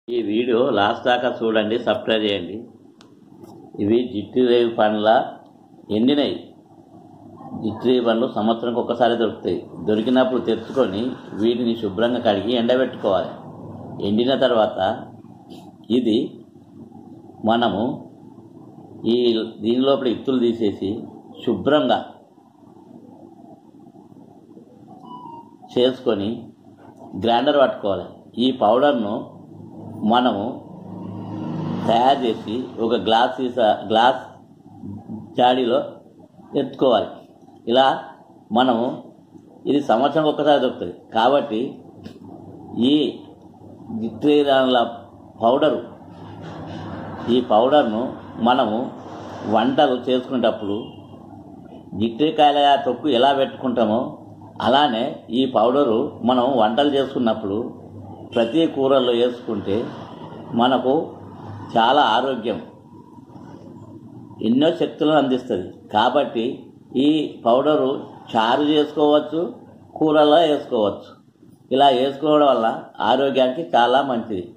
ఈ video last దాకా చూడండి సబ్స్క్రైబ్ చేయండి ఇవి జిట్టి రేవి పండ్ల ఎండినవి జిట్టి రేవి పండ్లు సంవత్సరంకి ఒక్కసారి దొరుకుతాయి దొరికినప్పుడు తెచ్చుకొని వీటిని శుభ్రంగా కడిగి ఎండబెట్టుకోవాలి ఎండిన తర్వాత ఇది మనము ఈ దీని లోపల ఇత్తులు తీసేసి శుభ్రంగా చేసుకొని గ్రైండర్ పట్టుకోవాలి ఈ పౌడర్ను మనము తయారు చేసి ఒక గ్లాస్ సీసా గ్లాస్ జాడీలో ఎత్తుకోవాలి ఇలా మనము ఇది సంవత్సరం ఒక్కసారి దొరుకుతుంది కాబట్టి ఈ జిట్రీరాల పౌడరు ఈ పౌడర్ను మనము వంటలు చేసుకునేటప్పుడు జిట్టికాయల తొక్కు ఎలా పెట్టుకుంటామో అలానే ఈ పౌడరు మనం వంటలు చేసుకున్నప్పుడు ప్రతి కూరల్లో వేసుకుంటే మనకు చాలా ఆరోగ్యం ఎన్నో శక్తులను అందిస్తుంది కాబట్టి ఈ పౌడరు చారు చేసుకోవచ్చు కూరలో వేసుకోవచ్చు ఇలా వేసుకోవడం వల్ల ఆరోగ్యానికి చాలా మంచిది